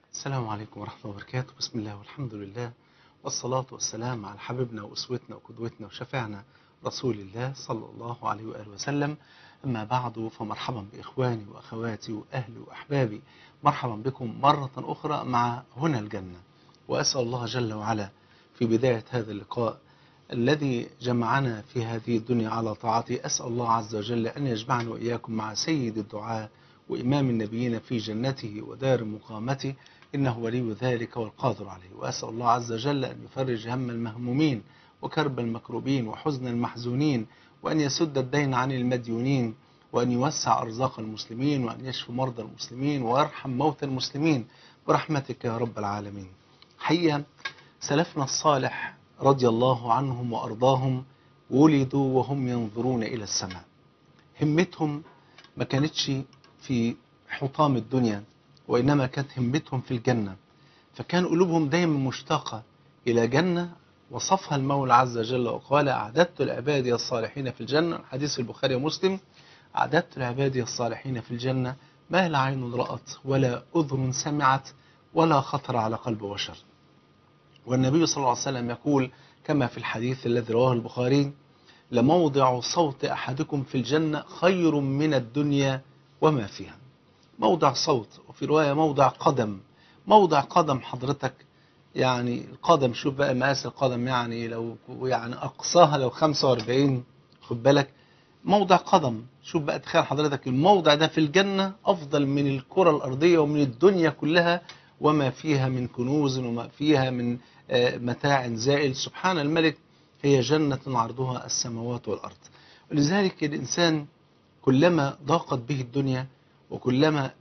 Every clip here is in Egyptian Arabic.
السلام عليكم ورحمة الله وبركاته بسم الله والحمد لله والصلاة والسلام على حبيبنا وأسوتنا وقدوتنا وشفيعنا رسول الله صلى الله عليه وآله وسلم أما بعد فمرحبا بإخواني وأخواتي وأهلي وأحبابي مرحبا بكم مرة أخرى مع هنا الجنة وأسأل الله جل وعلا في بداية هذا اللقاء الذي جمعنا في هذه الدنيا على طاعته أسأل الله عز وجل أن يجمعنا وإياكم مع سيد الدعاء وإمام النبيين في جنته ودار مقامته إنه ولي ذلك والقادر عليه وأسأل الله عز وجل أن يفرج هم المهمومين وكرب المكروبين وحزن المحزونين وأن يسد الدين عن المديونين وأن يوسع أرزاق المسلمين وأن يشفي مرضى المسلمين ويرحم موتى المسلمين برحمتك يا رب العالمين حقيقة سلفنا الصالح رضي الله عنهم وأرضاهم ولدوا وهم ينظرون إلى السماء همتهم ما كانتش في حطام الدنيا وإنما كانت همتهم في الجنة فكان قلوبهم دايما مشتاقة إلى جنة وصفها المولى عز وجل وقال أعددت لعبادي الصالحين في الجنة حديث البخاري ومسلم أعددت لعبادي الصالحين في الجنة ما لا عين رأت ولا أذن سمعت ولا خطر على قلب بشر والنبي صلى الله عليه وسلم يقول كما في الحديث الذي رواه البخاري لموضع صوت أحدكم في الجنة خير من الدنيا وما فيها موضع صوت وفي رواية موضع قدم موضع قدم حضرتك يعني القدم شوف بقى مقاس القدم يعني لو يعني أقصاها لو 45 خد بالك موضع قدم شوف بقى تخيل حضرتك الموضع ده في الجنة أفضل من الكرة الأرضية ومن الدنيا كلها وما فيها من كنوز وما فيها من متاع زائل سبحان الملك هي جنة عرضها السماوات والأرض ولذلك الإنسان كلما ضاقت به الدنيا وكلما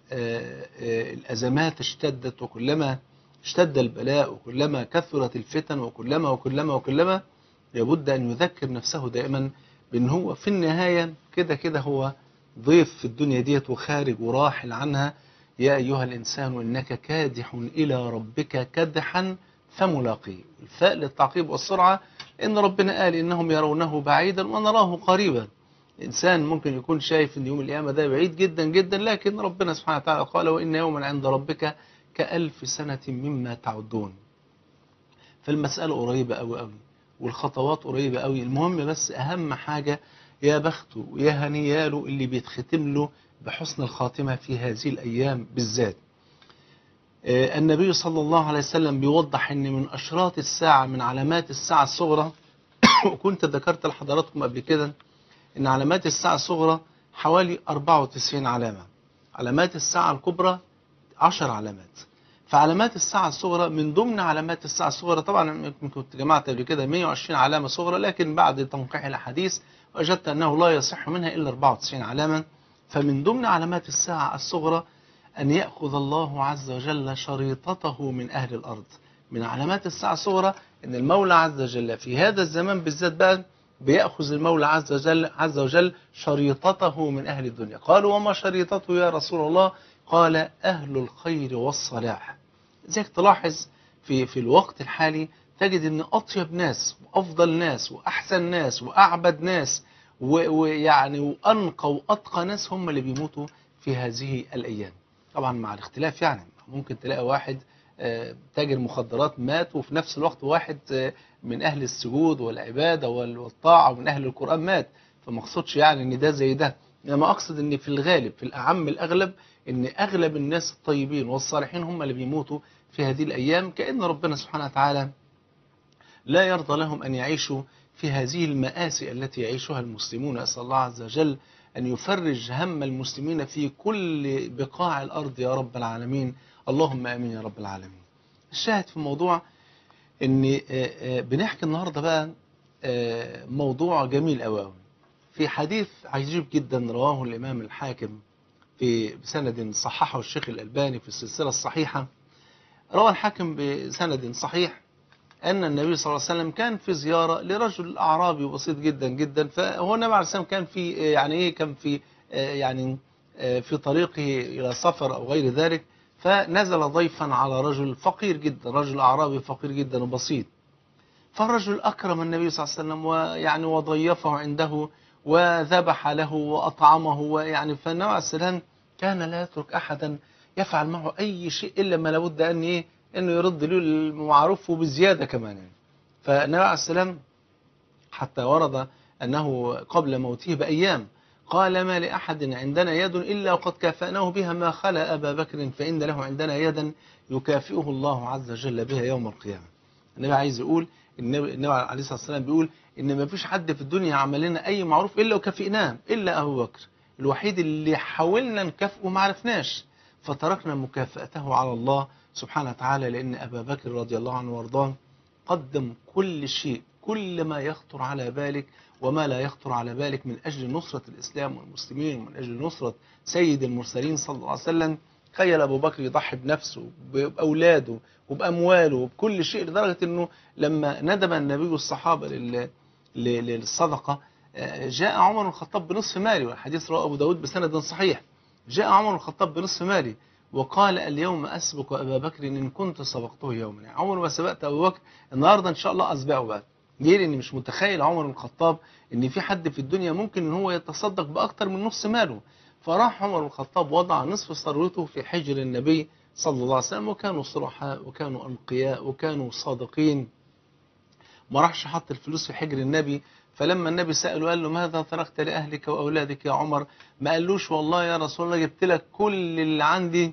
الأزمات اشتدت وكلما اشتد البلاء وكلما كثرت الفتن وكلما وكلما وكلما لابد أن يذكر نفسه دائما بأن هو في النهاية كده كده هو ضيف في الدنيا ديت وخارج وراحل عنها يا أيها الإنسان إنك كادح إلى ربك كدحا فملاقيه الفاء للتعقيب والسرعة إن ربنا قال إنهم يرونه بعيدا ونراه قريبا الإنسان ممكن يكون شايف إن يوم القيامة ده بعيد جدا جدا لكن ربنا سبحانه وتعالى قال وإن يوما عند ربك كألف سنة مما تعدون فالمسألة قريبة أوي أوي والخطوات قريبة أوي المهم بس أهم حاجة يا بخته ويا هنياله اللي بيتختم له بحسن الخاتمة في هذه الأيام بالذات النبي صلى الله عليه وسلم بيوضح أن من أشراط الساعة من علامات الساعة الصغرى وكنت ذكرت لحضراتكم قبل كده أن علامات الساعة الصغرى حوالي 94 علامة علامات الساعة الكبرى 10 علامات فعلامات الساعة الصغرى من ضمن علامات الساعة الصغرى طبعا كنت جمعت قبل كده 120 علامة صغرى لكن بعد تنقيح الأحاديث وجدت أنه لا يصح منها إلا 94 علامة فمن ضمن علامات الساعة الصغرى أن يأخذ الله عز وجل شريطته من أهل الأرض من علامات الساعة الصغرى أن المولى عز وجل في هذا الزمان بالذات بقى بيأخذ المولى عز وجل, عز وجل شريطته من أهل الدنيا قالوا وما شريطته يا رسول الله قال أهل الخير والصلاح زيك تلاحظ في, في الوقت الحالي تجد أن أطيب ناس وأفضل ناس وأحسن ناس وأعبد ناس ويعني وأنقى وأتقى ناس هم اللي بيموتوا في هذه الأيام طبعا مع الاختلاف يعني ممكن تلاقي واحد تاجر مخدرات مات وفي نفس الوقت واحد من أهل السجود والعبادة والطاعة ومن أهل القرآن مات فما اقصدش يعني ان ده زي ده انما اقصد ان في الغالب في الأعم الأغلب ان أغلب الناس الطيبين والصالحين هم اللي بيموتوا في هذه الأيام كأن ربنا سبحانه وتعالى لا يرضى لهم أن يعيشوا في هذه المآسي التي يعيشها المسلمون أسأل الله عز وجل أن يفرج هم المسلمين في كل بقاع الأرض يا رب العالمين اللهم آمين يا رب العالمين الشاهد في الموضوع أن بنحكي النهاردة بقى موضوع جميل أوي في حديث عجيب جدا رواه الإمام الحاكم في بسند صححه الشيخ الألباني في السلسلة الصحيحة روى الحاكم بسند صحيح أن النبي صلى الله عليه وسلم كان في زيارة لرجل أعرابي بسيط جدا جدا فهو النبي عليه السلام كان في يعني إيه كان في يعني في طريقه إلى سفر أو غير ذلك فنزل ضيفا على رجل فقير جدا رجل أعرابي فقير جدا وبسيط فالرجل أكرم النبي صلى الله عليه وسلم ويعني وضيفه عنده وذبح له وأطعمه ويعني فالنبي عليه السلام كان لا يترك أحدا يفعل معه أي شيء إلا ما لابد أن إيه أنه يرد له المعروف وبزيادة كمان يعني. فالنبي عليه السلام حتى ورد أنه قبل موته بأيام قال ما لأحد عندنا يد إلا وقد كافأناه بها ما خلا أبا بكر فإن له عندنا يدا يكافئه الله عز وجل بها يوم القيامة النبي عايز يقول النبي, النبي عليه الصلاة والسلام بيقول إن ما فيش حد في الدنيا عمل لنا أي معروف إلا وكافئناه إلا أبو بكر الوحيد اللي حاولنا نكافئه ما عرفناش فتركنا مكافأته على الله سبحانه وتعالى لأن أبا بكر رضي الله عنه وارضاه قدم كل شيء كل ما يخطر على بالك وما لا يخطر على بالك من أجل نصرة الإسلام والمسلمين ومن أجل نصرة سيد المرسلين صلى الله عليه وسلم تخيل أبو بكر يضحي بنفسه بأولاده وبأمواله وبكل شيء لدرجة أنه لما ندب النبي الصحابة لل... للصدقة جاء عمر بن الخطاب بنصف مالي والحديث رواه أبو داود بسند صحيح جاء عمر بن الخطاب بنصف مالي وقال اليوم أسبق أبا بكر إن كنت سبقته يوما يعني عمر ما سبقت أبو بكر النهاردة إن شاء الله أسبقه بقى ليه لأني مش متخيل عمر بن الخطاب إن في حد في الدنيا ممكن إن هو يتصدق بأكتر من نصف ماله فراح عمر بن الخطاب وضع نصف ثروته في حجر النبي صلى الله عليه وسلم وكانوا صرحاء وكانوا أنقياء وكانوا صادقين ما راحش حط الفلوس في حجر النبي فلما النبي سأله قال له ماذا تركت لأهلك وأولادك يا عمر ما قالوش والله يا رسول الله جبت لك كل اللي عندي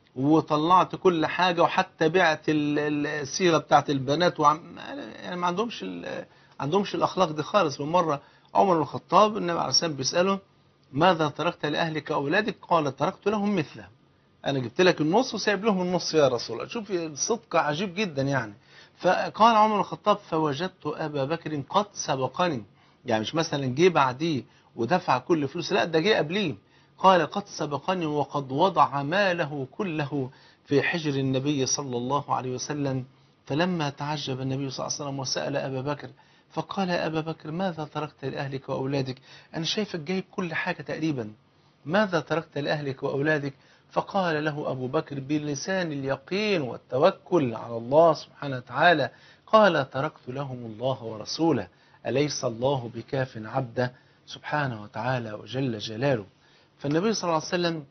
وطلعت كل حاجة وحتى بعت السيرة بتاعت البنات وعم يعني ما عندهمش ال... عندهمش الأخلاق دي خالص ومرة عمر بن الخطاب النبي عليه السلام بيسأله ماذا تركت لأهلك وأولادك قال تركت لهم مثله أنا جبت لك النص وسايب لهم النص يا رسول الله شوف الصدق عجيب جدا يعني فقال عمر بن الخطاب فوجدت أبا بكر قد سبقني يعني مش مثلا جه بعديه ودفع كل فلوس لا ده جه قبليه قال قد سبقني وقد وضع ماله كله في حجر النبي صلى الله عليه وسلم فلما تعجب النبي صلى الله عليه وسلم وسأل أبا بكر فقال يا أبا بكر ماذا تركت لأهلك وأولادك أنا شايفك جايب كل حاجة تقريبا ماذا تركت لأهلك وأولادك فقال له أبو بكر بلسان اليقين والتوكل على الله سبحانه وتعالى قال تركت لهم الله ورسوله أليس الله بكاف عبده سبحانه وتعالى وجل جلاله فالنبي صلى الله عليه وسلم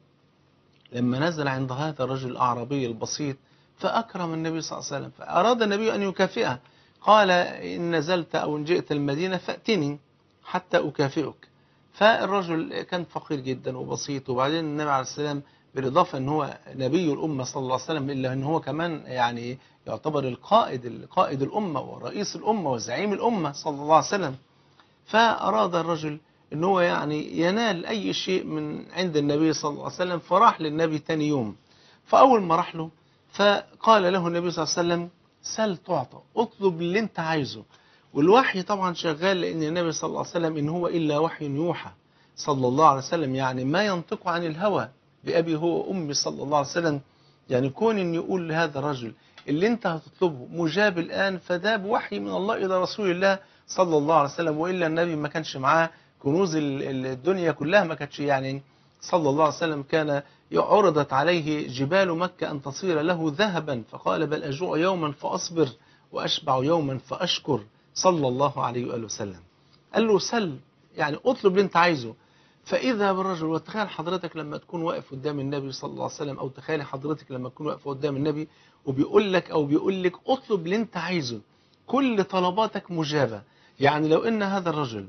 لما نزل عند هذا الرجل الأعرابي البسيط فأكرم النبي صلى الله عليه وسلم فأراد النبي أن يكافئه قال إن نزلت أو إن جئت المدينة فأتني حتى أكافئك فالرجل كان فقير جدا وبسيط وبعدين النبي عليه السلام بالإضافة أن هو نبي الأمة صلى الله عليه وسلم إلا أن هو كمان يعني يعتبر القائد القائد الأمة ورئيس الأمة وزعيم الأمة صلى الله عليه وسلم فأراد الرجل أن هو يعني ينال أي شيء من عند النبي صلى الله عليه وسلم فراح للنبي تاني يوم فأول ما راح له فقال له النبي صلى الله عليه وسلم سل تعطى اطلب اللي انت عايزه والوحي طبعا شغال لأن النبي صلى الله عليه وسلم إن هو إلا وحي يوحى صلى الله عليه وسلم يعني ما ينطق عن الهوى بأبي هو أمي صلى الله عليه وسلم يعني كون أن يقول لهذا الرجل اللي انت هتطلبه مجاب الآن فده بوحي من الله إلى رسول الله صلى الله عليه وسلم وإلا النبي ما كانش معاه كنوز الدنيا كلها ما كانتش يعني صلى الله عليه وسلم كان عرضت عليه جبال مكة أن تصير له ذهبا فقال بل أجوع يوما فأصبر وأشبع يوما فأشكر صلى الله عليه وآله وسلم قال له سل يعني اطلب اللي انت عايزه فإذا بالرجل وتخيل حضرتك لما تكون واقف قدام النبي صلى الله عليه وسلم أو تخيل حضرتك لما تكون واقف قدام النبي وبيقول لك أو بيقول لك اطلب اللي انت عايزه كل طلباتك مجابة يعني لو ان هذا الرجل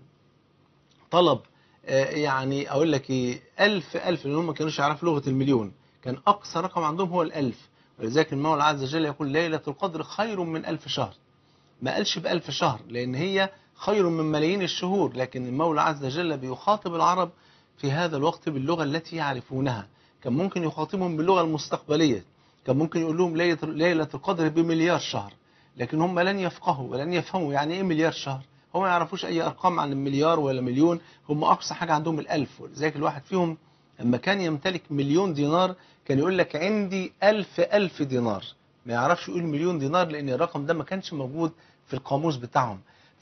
طلب يعني أقول لك إيه ألف ألف لأن هم ما كانوش يعرفوا لغة المليون كان أقصى رقم عندهم هو الألف ولذلك المولى عز وجل يقول ليلة القدر خير من ألف شهر ما قالش بألف شهر لأن هي خير من ملايين الشهور لكن المولى عز وجل بيخاطب العرب في هذا الوقت باللغة التي يعرفونها كان ممكن يخاطبهم باللغة المستقبلية كان ممكن يقول لهم ليلة, ليلة القدر بمليار شهر لكن هم لن يفقهوا ولن يفهموا يعني ايه مليار شهر هم ما يعرفوش اي ارقام عن المليار ولا مليون هم اقصى حاجة عندهم الالف ولذلك الواحد فيهم لما كان يمتلك مليون دينار كان يقول لك عندي ألف ألف دينار ما يعرفش يقول مليون دينار لأن الرقم ده ما كانش موجود في القاموس بتاعهم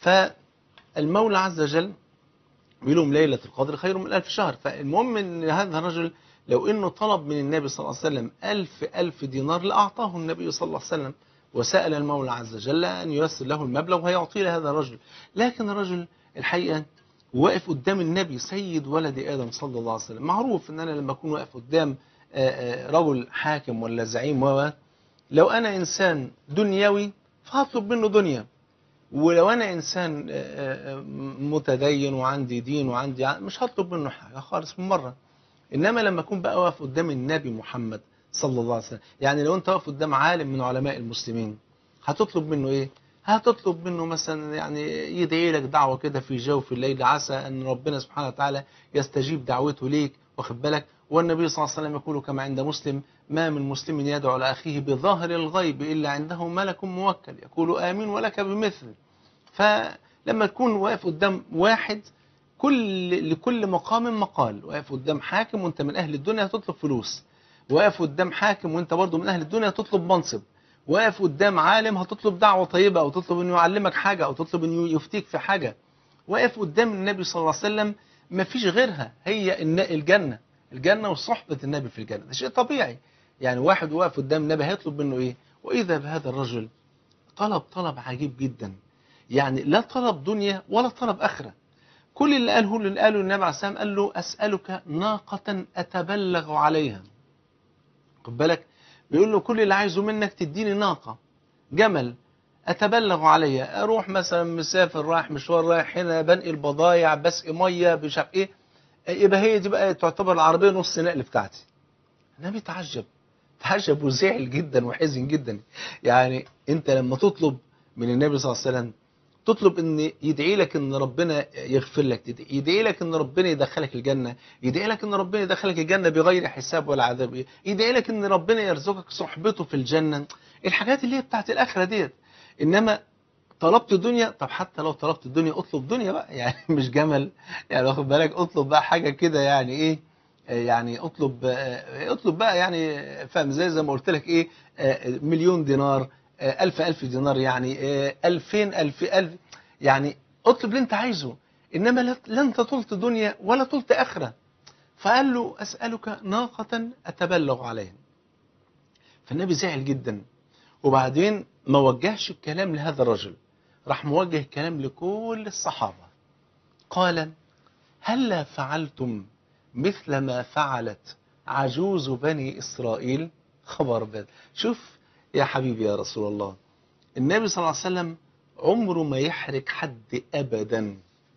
فالمولى عز وجل بيقول لهم ليلة القدر خير من ألف شهر فالمهم أن هذا الرجل لو أنه طلب من النبي صلى الله عليه وسلم ألف ألف دينار لأعطاه النبي صلى الله عليه وسلم وسأل المولى عز وجل أن ييسر له المبلغ وهيعطيه لهذا الرجل لكن الرجل الحقيقة واقف قدام النبي سيد ولد آدم صلى الله عليه وسلم معروف أن أنا لما أكون واقف قدام آه، آه، رجل حاكم ولا زعيم و لو انا انسان دنيوي فهطلب منه دنيا ولو انا انسان آه، آه، متدين وعندي دين وعندي ع- مش هطلب منه حاجه خالص من مره انما لما اكون بقى واقف قدام النبي محمد صلى الله عليه وسلم يعني لو انت واقف قدام عالم من علماء المسلمين هتطلب منه ايه هتطلب منه مثلا يعني يدعي لك دعوه كده في جوف الليل عسى ان ربنا سبحانه وتعالى يستجيب دعوته ليك واخد بالك والنبي صلى الله عليه وسلم يقول كما عند مسلم ما من مسلم يدعو لاخيه بظاهر الغيب الا عنده ملك موكل يقول امين ولك بمثل فلما تكون واقف قدام واحد كل لكل مقام مقال واقف قدام حاكم وانت من اهل الدنيا هتطلب فلوس واقف قدام حاكم وانت برضه من اهل الدنيا هتطلب منصب واقف قدام عالم هتطلب دعوه طيبه او تطلب انه يعلمك حاجه او تطلب انه يفتيك في حاجه واقف قدام النبي صلى الله عليه وسلم مفيش غيرها هي الن- الجنه الجنه وصحبه النبي في الجنه ده شيء طبيعي يعني واحد واقف قدام النبي هيطلب منه ايه واذا بهذا الرجل طلب طلب عجيب جدا يعني لا طلب دنيا ولا طلب اخره كل اللي قاله اللي قاله النبي عليه السلام قال له اسالك ناقه اتبلغ عليها خد بالك بيقول له كل اللي عايزه منك تديني ناقه جمل اتبلغ عليها اروح مثلا مسافر رايح مشوار رايح هنا بنقل بضايع بسقي ميه مش عارف ايه يبقى هي دي بقى تعتبر العربيه نص نقل بتاعتي النبي تعجب تعجب وزعل جدا وحزن جدا يعني انت لما تطلب من النبي صلى الله عليه وسلم تطلب ان يدعي لك ان ربنا يغفر لك يدعي لك ان ربنا يدخلك الجنه يدعي لك ان ربنا يدخلك الجنه بغير حساب ولا عذاب يدعي لك ان ربنا يرزقك صحبته في الجنه الحاجات اللي هي بتاعت الاخره ديت انما طلبت دنيا طب حتى لو طلبت الدنيا اطلب دنيا بقى يعني مش جمل يعني واخد بالك اطلب بقى حاجه كده يعني ايه آه، يعني اطلب آه، اطلب بقى يعني فاهم زي زي ما قلت لك ايه آه، مليون دينار آه، ألف ألف دينار يعني آه، ألفين ألف ألف يعني اطلب اللي انت عايزه انما لا لا انت طلت دنيا ولا طلت اخره فقال له اسالك ناقه اتبلغ عليها فالنبي زعل جدا وبعدين ما وجهش الكلام لهذا الرجل راح موجه الكلام لكل الصحابه قال هلا فعلتم مثل ما فعلت عجوز بني اسرائيل خبر بال شوف يا حبيبي يا رسول الله النبي صلى الله عليه وسلم عمره ما يحرج حد ابدا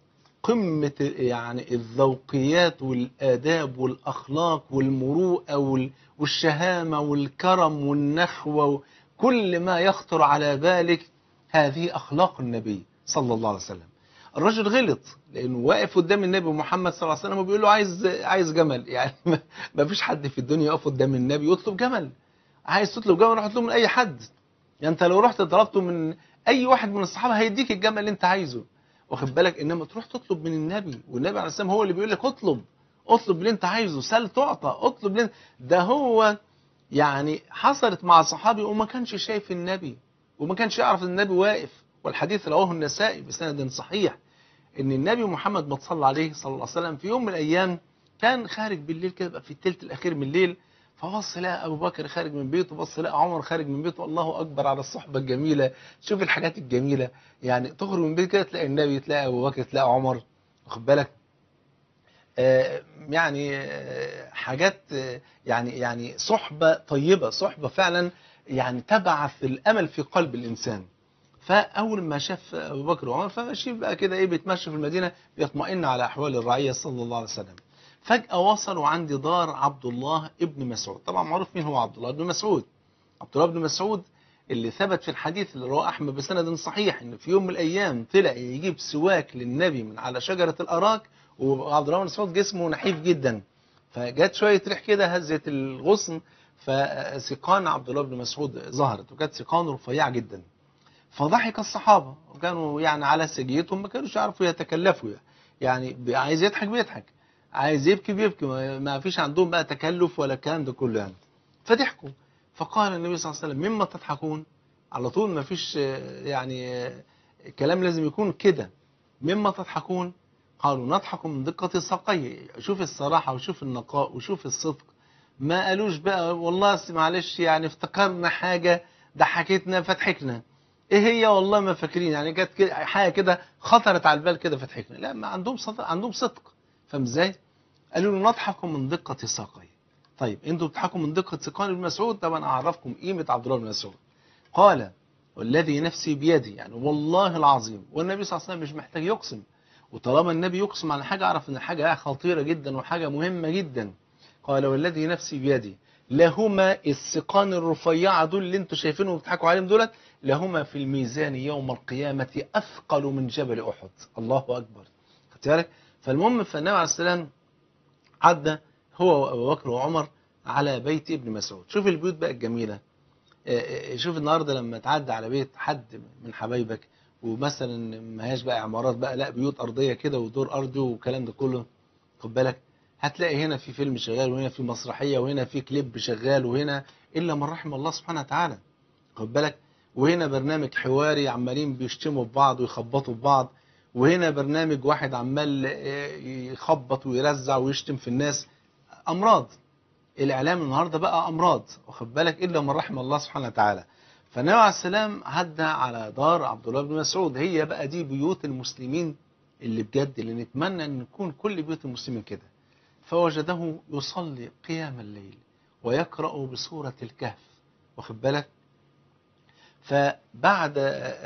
قمة يعني الذوقيات والآداب والأخلاق والمروءة وال- والشهامة والكرم والنخوة كل ما يخطر على بالك هذه أخلاق النبي صلى الله عليه وسلم الرجل غلط لأنه واقف قدام النبي محمد صلى الله عليه وسلم وبيقول له عايز عايز جمل يعني ما- ما فيش حد في الدنيا يقف قدام النبي يطلب جمل عايز تطلب جمل روح اطلبه من أي حد يعني أنت لو رحت طلبته من أي واحد من الصحابة هيديك الجمل اللي أنت عايزه واخد بالك انما تروح تطلب من النبي والنبي عليه السلام هو اللي بيقول لك اطلب اطلب اللي انت عايزه سل تعطى اطلب اللي انت ده هو يعني حصلت مع صحابي وما كانش شايف النبي وما كانش يعرف ان النبي واقف والحديث رواه النسائي بسند صحيح ان النبي محمد ما صلى عليه صلى الله عليه وسلم في يوم من الايام كان خارج بالليل كده بقى في الثلث الاخير من الليل فبص لقى ابو بكر خارج من بيته بص لقى عمر خارج من بيته الله اكبر على الصحبه الجميله شوف الحاجات الجميله يعني تخرج من بيت كده تلاقي النبي تلاقي ابو بكر تلاقي عمر واخد بالك آه، يعني آه، حاجات آه، يعني يعني صحبه طيبه صحبه فعلا يعني تبعث الامل في قلب الانسان فاول ما شاف ابو بكر وعمر فماشيين بقى كده ايه بيتمشوا في المدينه بيطمئن على احوال الرعيه صلى الله عليه وسلم فجاه وصلوا عند دار عبد الله ابن مسعود طبعا معروف مين هو عبد الله ابن مسعود عبد الله بن مسعود اللي ثبت في الحديث اللي رواه احمد بسند صحيح ان في يوم من الايام طلع يجيب سواك للنبي من على شجره الاراك وعبد الله بن مسعود جسمه نحيف جدا فجت شويه ريح كده هزت الغصن فسيقان عبد الله بن مسعود ظهرت وكانت سيقان رفيعه جدا فضحك الصحابه وكانوا يعني على سجيتهم ما كانوش يعرفوا يتكلفوا يعني بي- عايز يضحك بيضحك عايز يبكي بيبكي ما- ما فيش عندهم بقى تكلف ولا الكلام ده كله يعني فضحكوا فقال النبي صلى الله عليه وسلم مما تضحكون على طول ما فيش آه، يعني آه، كلام لازم يكون كده مما تضحكون قالوا نضحك من دقة ساقيه شوف الصراحة وشوف النقاء وشوف الصدق ما قالوش بقى والله أصل معلش يعني افتكرنا حاجة ضحكتنا فضحكنا ايه هي والله ما فاكرين يعني كانت كده حاجة كده خطرت على البال كده فضحكنا لا ما عندهم صدق عندهم صدق فاهم ازاي؟ قالوا له نضحك من دقة ساقيه طيب انتوا بتضحكوا من دقة سقان ابن مسعود طب انا اعرفكم قيمة عبد الله بن مسعود قال والذي نفسي بيدي يعني والله العظيم والنبي صلى الله عليه وسلم مش محتاج يقسم وطالما النبي يقسم على حاجة اعرف ان حاجة خطيرة جدا وحاجة مهمة جدا قال والذي نفسي بيدي لهما السقان الرفيعة دول اللي انتوا شايفينهم بتضحكوا عليهم دولت لهما في الميزان يوم القيامة أثقل من جبل أحد الله أكبر خدت بالك فالمهم فالنبي عليه السلام عدى هو وأبو بكر وعمر على بيت ابن مسعود شوف البيوت بقى الجميلة شوف النهارده لما تعدي على بيت حد من حبايبك ومثلا ما هياش بقى عمارات بقى لا بيوت ارضيه كده ودور ارضي والكلام ده كله خد بالك هتلاقي هنا في فيلم شغال وهنا في مسرحيه وهنا في كليب شغال وهنا الا من رحم الله سبحانه وتعالى خد بالك وهنا برنامج حواري عمالين بيشتموا في بعض ويخبطوا في بعض وهنا برنامج واحد عمال يخبط ويرزع ويشتم في الناس امراض الاعلام النهارده بقى امراض واخد بالك الا من رحم الله سبحانه وتعالى فالنبي عليه السلام عدى على دار عبد الله بن مسعود هي بقى دي بيوت المسلمين اللي بجد اللي نتمنى ان نكون كل بيوت المسلمين كده فوجده يصلي قيام الليل ويقرأ بسورة الكهف واخد بالك فبعد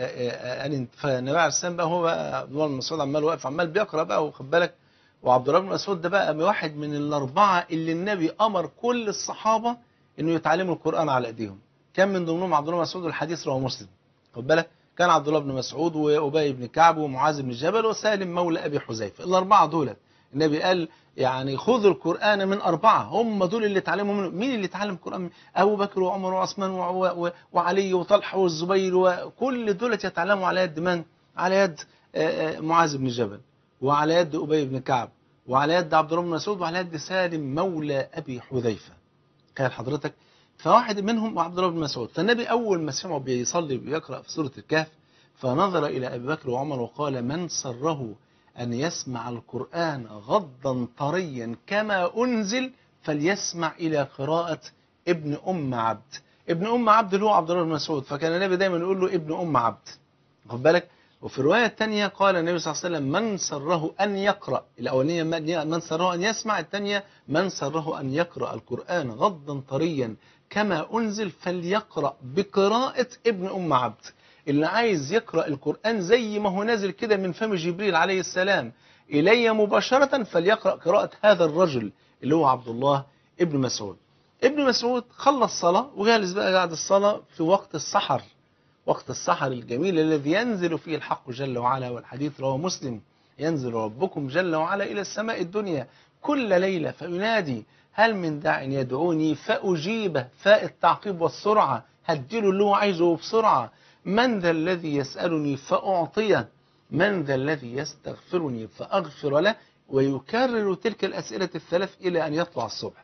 ان فالنبي عليه السلام بقى هو بقى عبد الله بن مسعود عمال واقف عمال بيقرأ بقى واخد بالك وعبد الله بن مسعود ده بقى واحد من الأربعة اللي النبي أمر كل الصحابة إنه يتعلموا القرآن على أيديهم كان من ضمنهم عبد الله بن مسعود والحديث رواه مسلم خد بالك كان عبد الله بن مسعود وأبي بن كعب ومعاذ بن جبل وسالم مولى أبي حذيفة الأربعة دول النبي قال يعني خذوا القرآن من أربعة هم دول اللي اتعلموا منه مين اللي اتعلم القرآن أبو بكر وعمر وعثمان وعلي وطلحة والزبير وكل دول يتعلموا على يد من على يد معاذ بن جبل وعلى يد أبي بن كعب وعلى يد عبد الله بن مسعود وعلى يد سالم مولى أبي حذيفة قال حضرتك فواحد منهم عبد الله بن مسعود فالنبي أول ما سمعه بيصلي بيقرأ في سورة الكهف فنظر إلى أبي بكر وعمر وقال من سره أن يسمع القرآن غضا طريا كما أنزل فليسمع إلى قراءة ابن أم عبد ابن أم عبد اللي هو عبد الله بن مسعود فكان النبي دايما يقول له ابن أم عبد خد بالك وفي الرواية الثانية قال النبي صلى الله عليه وسلم من سره أن يقرأ الأولانية من سره أن يسمع الثانية من سره أن يقرأ القرآن غضا طريا كما أنزل فليقرأ بقراءة ابن أم عبد اللي عايز يقرأ القرآن زي ما هو نازل كده من فم جبريل عليه السلام إلي مباشرة فليقرأ قراءة هذا الرجل اللي هو عبد الله ابن مسعود ابن مسعود خلص صلاة وجالس بقى بعد الصلاة في وقت السحر وقت السحر الجميل الذي ينزل فيه الحق جل وعلا والحديث رواه مسلم ينزل ربكم جل وعلا إلى السماء الدنيا كل ليلة فينادي هل من داع يدعوني فأجيبه فاء التعقيب والسرعة هديله اللي هو عايزه بسرعة من ذا الذي يسألني فأعطيه من ذا الذي يستغفرني فأغفر له ويكرر تلك الأسئلة الثلاث إلى أن يطلع الصبح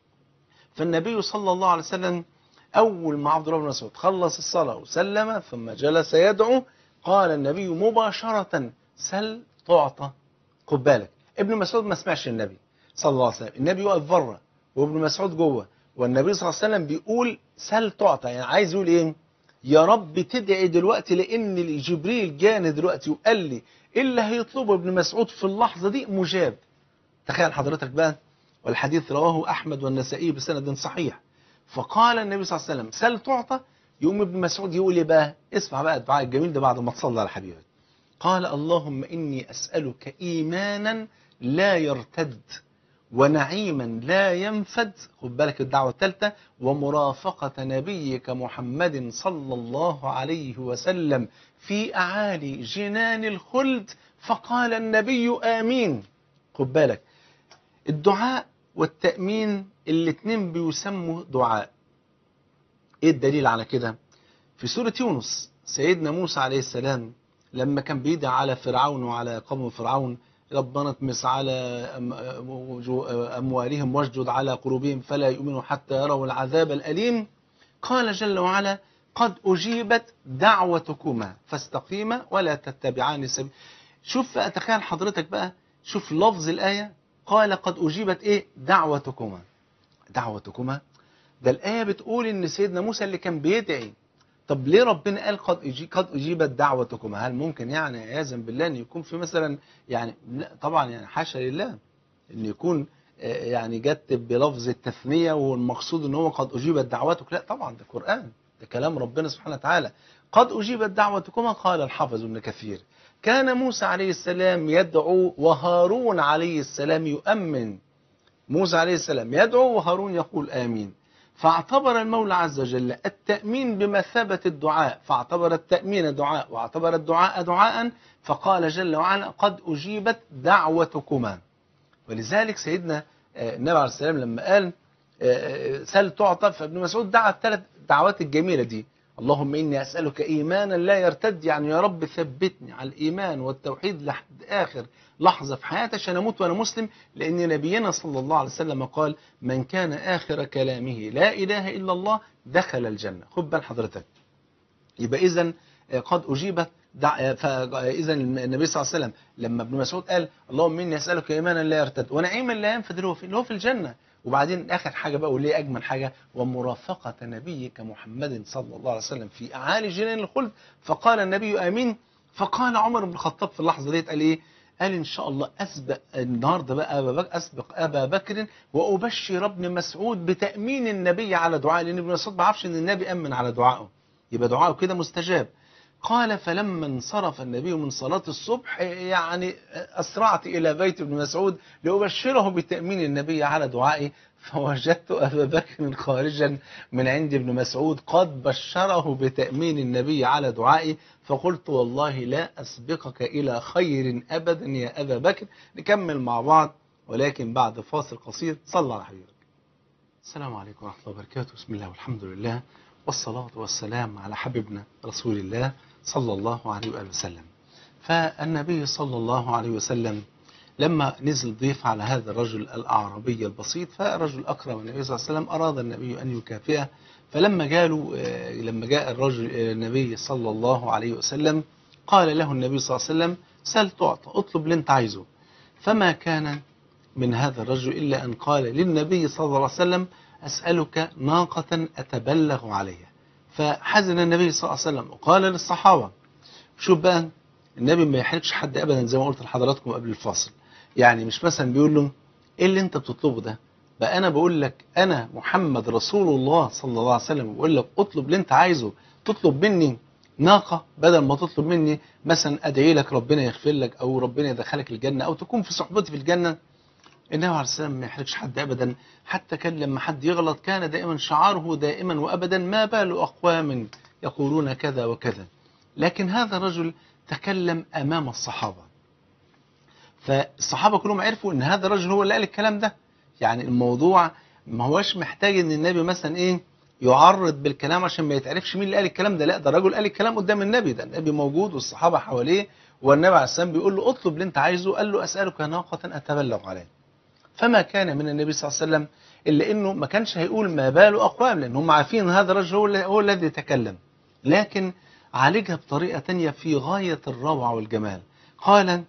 فالنبي صلى الله عليه وسلم أول ما عبد الله بن مسعود خلص الصلاة وسلم ثم جلس يدعو قال النبي مباشرة سل تعطى خد بالك ابن مسعود ما سمعش النبي صلى الله عليه وسلم النبي واقف بره وابن مسعود جوه والنبي صلى الله عليه وسلم بيقول سل تعطى يعني عايز يقول ايه يا رب تدعي دلوقتي لان جبريل جاني دلوقتي وقال لي اللي هيطلبه ابن مسعود في اللحظة دي مجاب تخيل حضرتك بقى والحديث رواه أحمد والنسائي بسند صحيح فقال النبي صلى الله عليه وسلم سل تعطى يقوم ابن مسعود يقول ايه بقى اسمع بقى الدعاء الجميل ده بعد ما تصلى على حبيبك قال اللهم إني أسألك إيمانا لا يرتد ونعيما لا ينفد خد بالك الدعوة الثالثة ومرافقة نبيك محمد صلى الله عليه وسلم في أعالي جنان الخلد فقال النبي آمين خد بالك الدعاء والتأمين الاتنين بيسموا دعاء ايه الدليل على كده في سورة يونس سيدنا موسى عليه السلام لما كان بيدعي على فرعون وعلى قوم فرعون ربنا اطمس على أموالهم واشدد على قلوبهم فلا يؤمنوا حتى يروا العذاب الأليم قال جل وعلا قد أجيبت دعوتكما فاستقيما ولا تتبعان السبيل شوف بقى تخيل حضرتك بقى شوف لفظ الآية قال قد أجيبت إيه دعوتكما دعوتكما ده الآية بتقول إن سيدنا موسى اللي كان بيدعي طب ليه ربنا قال قد أجي قد أجيبت دعوتكما هل ممكن يعني عياذا بالله أن يكون في مثلا يعني لا طبعا يعني حاشا لله أن يكون آه، يعني جت بلفظ التثنية والمقصود ان هو قد اجيبت دعوتك لا طبعا ده قرآن ده كلام ربنا سبحانه وتعالى قد اجيبت دعوتكما قال الحافظ ابن كثير كان موسى عليه السلام يدعو وهارون عليه السلام يؤمن موسى عليه السلام يدعو وهارون يقول آمين فاعتبر المولى عز وجل التأمين بمثابة الدعاء فاعتبر التأمين دعاء واعتبر الدعاء دعاء فقال جل وعلا قد أجيبت دعوتكما ولذلك سيدنا آه، النبي عليه السلام لما قال آه، سل تعطى فابن مسعود دعا الثلاث دعوات الجميلة دي اللهم إني أسألك إيمانا لا يرتد يعني يا رب ثبتني على الإيمان والتوحيد لحد آخر لحظة في حياتي عشان أموت وأنا مسلم لأن نبينا صلى الله عليه وسلم قال من كان آخر كلامه لا إله إلا الله دخل الجنة خد بال حضرتك يبقى إذا قد أجيبت دع... فإذا النبي صلى الله عليه وسلم لما ابن مسعود قال اللهم إني أسألك إيمانا لا يرتد ونعيما لا ينفد اللي هو في اللي هو في الجنة وبعدين آخر حاجة بقى وليه أجمل حاجة ومرافقة نبيك محمد صلى الله عليه وسلم في أعالي جنان الخلد فقال النبي آمين فقال عمر بن الخطاب في اللحظة ديت قال إيه قال إن شاء الله أسبق النهاردة بقى أبا بكر أسبق أبا بكر وأبشر ابن مسعود بتأمين النبي على دعاء لأن ابن مسعود ما عرفش إن النبي أمن على دعائه يبقى دعائه كده مستجاب قال فلما انصرف النبي من صلاة الصبح يعني أسرعت إلى بيت ابن مسعود لأبشره بتأمين النبي على دعائه فوجدت أبا بكر خارجا من عند ابن مسعود قد بشره بتأمين النبي على دعائه فقلت والله لا أسبقك إلى خير أبدا يا أبا بكر نكمل مع بعض ولكن بعد فاصل قصير صلى على حبيبك السلام عليكم ورحمة الله وبركاته بسم الله والحمد لله والصلاة والسلام على حبيبنا رسول الله صلى الله عليه وآله وسلم فالنبي صلى الله عليه وسلم لما نزل ضيف على هذا الرجل الأعرابي البسيط فالرجل أكرم النبي صلى الله عليه وسلم أراد النبي أن يكافئه فلما جاله لما جاء الرجل إلى النبي صلى الله عليه وسلم قال له النبي صلى الله عليه وسلم سل تعطى اطلب اللي انت عايزه فما كان من هذا الرجل إلا أن قال للنبي صلى الله عليه وسلم أسألك ناقة أتبلغ عليها فحزن النبي صلى الله عليه وسلم وقال للصحابة شوف بقى النبي ما يحرجش حد أبدا زي ما قلت لحضراتكم قبل الفاصل يعني مش مثلا بيقول له ايه اللي انت بتطلبه ده بقى انا بقول لك انا محمد رسول الله صلى الله عليه وسلم بقول لك اطلب اللي انت عايزه تطلب مني ناقة بدل ما تطلب مني مثلا ادعي لك ربنا يغفر لك او ربنا يدخلك الجنة او تكون في صحبتي في الجنة النبي عليه السلام ما يحرجش حد ابدا حتى كان لما حد يغلط كان دائما شعاره دائما وابدا ما بال اقوام يقولون كذا وكذا لكن هذا الرجل تكلم امام الصحابه فالصحابة كلهم عرفوا ان هذا الرجل هو اللي قال الكلام ده يعني الموضوع ما هوش محتاج ان النبي مثلا ايه يعرض بالكلام عشان ما يتعرفش مين اللي قال الكلام ده لا ده الرجل قال الكلام قدام النبي ده النبي موجود والصحابة حواليه والنبي عليه السلام بيقول له اطلب اللي انت عايزه قال له اسألك ناقة اتبلغ عليها فما كان من النبي صلى الله عليه وسلم الا انه ما كانش هيقول ما بال اقوام لان هم عارفين ان هذا الرجل هو, هو الذي يتكلم لكن عالجها بطريقة تانية في غاية الروعة والجمال قال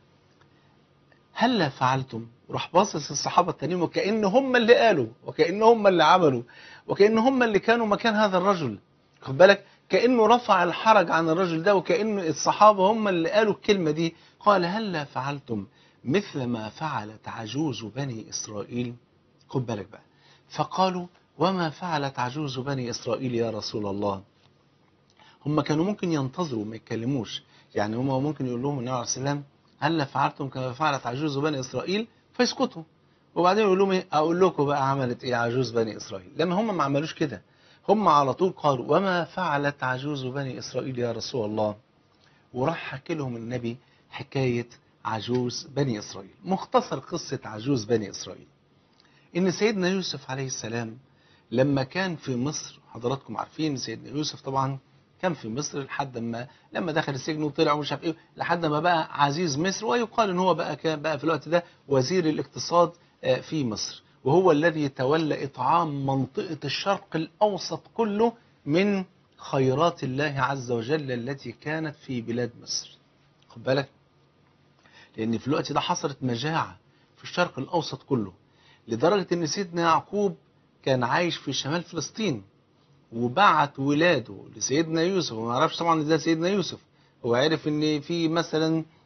هلا فعلتم وراح باصص الصحابة التانيين وكأن هم اللي قالوا وكأن هم اللي عملوا وكأن هم اللي كانوا مكان هذا الرجل خد بالك كأنه رفع الحرج عن الرجل ده وكأن الصحابة هم اللي قالوا الكلمة دي قال هلا فعلتم مثل ما فعلت عجوز بني إسرائيل خد بالك بقى فقالوا وما فعلت عجوز بني إسرائيل يا رسول الله هم كانوا ممكن ينتظروا ما يتكلموش يعني هم ممكن يقول لهم النبي عليه السلام هل فعلتم كما فعلت عجوز بني إسرائيل فيسكتوا وبعدين يقول لهم ايه اقول لكم بقى عملت ايه عجوز بني اسرائيل لما هم ما عملوش كده هم على طول قالوا وما فعلت عجوز بني اسرائيل يا رسول الله وراح حكي لهم النبي حكايه عجوز بني اسرائيل مختصر قصه عجوز بني اسرائيل ان سيدنا يوسف عليه السلام لما كان في مصر حضراتكم عارفين سيدنا يوسف طبعا كان في مصر لحد ما لما دخل السجن وطلع ومش عارف ايه لحد ما بقى عزيز مصر ويقال ان هو بقى كان بقى في الوقت ده وزير الاقتصاد في مصر وهو الذي تولى اطعام منطقه الشرق الاوسط كله من خيرات الله عز وجل التي كانت في بلاد مصر خد بالك لان في الوقت ده حصلت مجاعه في الشرق الاوسط كله لدرجه ان سيدنا يعقوب كان عايش في شمال فلسطين وبعت ولاده لسيدنا يوسف وما يعرفش طبعا ازاي سيدنا يوسف هو عرف ان في مثلا